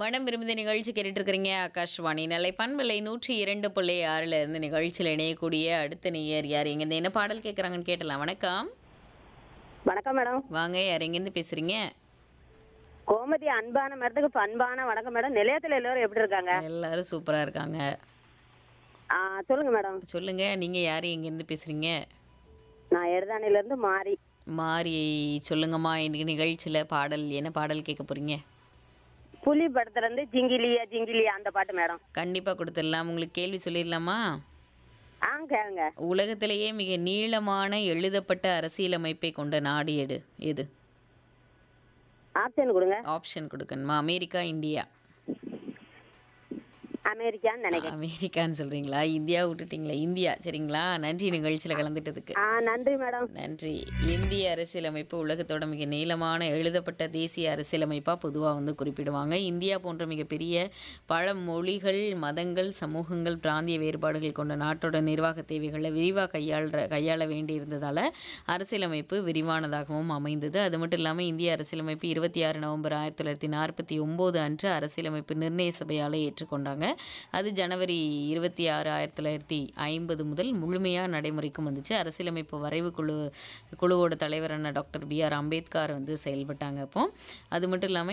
மனம் விரும்புத நிகழ்ச்சி கேட்டுட்டு இருக்கிறீங்க ஆகாஷ்வாணி நெல்லை பண்பலை நூற்றி இரண்டு புள்ளி ஆறுல இருந்து நிகழ்ச்சியில் இணையக்கூடிய அடுத்த நேயர் யார் எங்க என்ன பாடல் கேட்குறாங்கன்னு கேட்டலாம் வணக்கம் வணக்கம் மேடம் வாங்க யார் எங்கேருந்து பேசுறீங்க கோமதி அன்பான மேடத்துக்கு பண்பான வணக்கம் மேடம் நிலையத்துல எல்லாரும் எப்படி இருக்காங்க எல்லாரும் சூப்பரா இருக்காங்க ஆ, சொல்லுங்க மேடம் சொல்லுங்க நீங்க யார் எங்கேருந்து பேசுறீங்க நான் எருதானில இருந்து மாறி மாறி சொல்லுங்கம்மா இன்னைக்கு நிகழ்ச்சியில பாடல் என்ன பாடல் கேட்க போறீங்க புலி படத்துல இருந்து ஜிங்கிலியா ஜிங்கிலியா அந்த பாட்டு மேடம் கண்டிப்பா கொடுத்துடலாம் உங்களுக்கு கேள்வி சொல்லிடலாமா ஆ கேளுங்க உலகத்திலேயே மிக நீளமான எழுதப்பட்ட அரசியலமைப்பை கொண்ட நாடு எடு எது ஆப்ஷன் கொடுங்க ஆப்ஷன் கொடுக்கணுமா அமெரிக்கா இந்தியா அமெரிக்கான்னு நினைக்கிறேன் அமெரிக்கான்னு சொல்றீங்களா இந்தியா விட்டுட்டீங்களா இந்தியா சரிங்களா நன்றி நிகழ்ச்சியில் கலந்துட்டதுக்கு ஆ நன்றி மேடம் நன்றி இந்திய அரசியலமைப்பு உலகத்தோட மிக நீளமான எழுதப்பட்ட தேசிய அரசியலமைப்பாக பொதுவாக வந்து குறிப்பிடுவாங்க இந்தியா போன்ற மிகப்பெரிய பல மொழிகள் மதங்கள் சமூகங்கள் பிராந்திய வேறுபாடுகள் கொண்ட நாட்டோட நிர்வாக தேவைகளை விரிவாக கையாளுற கையாள வேண்டியிருந்ததால் அரசியலமைப்பு விரிவானதாகவும் அமைந்தது அது மட்டும் இல்லாமல் இந்திய அரசியலமைப்பு இருபத்தி ஆறு நவம்பர் ஆயிரத்தி தொள்ளாயிரத்தி நாற்பத்தி ஒம்பது அன்று அரசியலமைப்பு நிர்ணய சபையால் ஏற்றுக்கொண்டாங்க அது ஜனவரி இருபத்தி ஆறு ஆயிரத்தி தொள்ளாயிரத்தி ஐம்பது முதல் முழுமையாக நடைமுறைக்கும் வந்துச்சு அரசியலமைப்பு வரைவு குழு குழுவோட தலைவரான டாக்டர் பி ஆர் அம்பேத்கர் வந்து செயல்பட்டாங்க அப்போ அது மட்டும் இல்லாமல்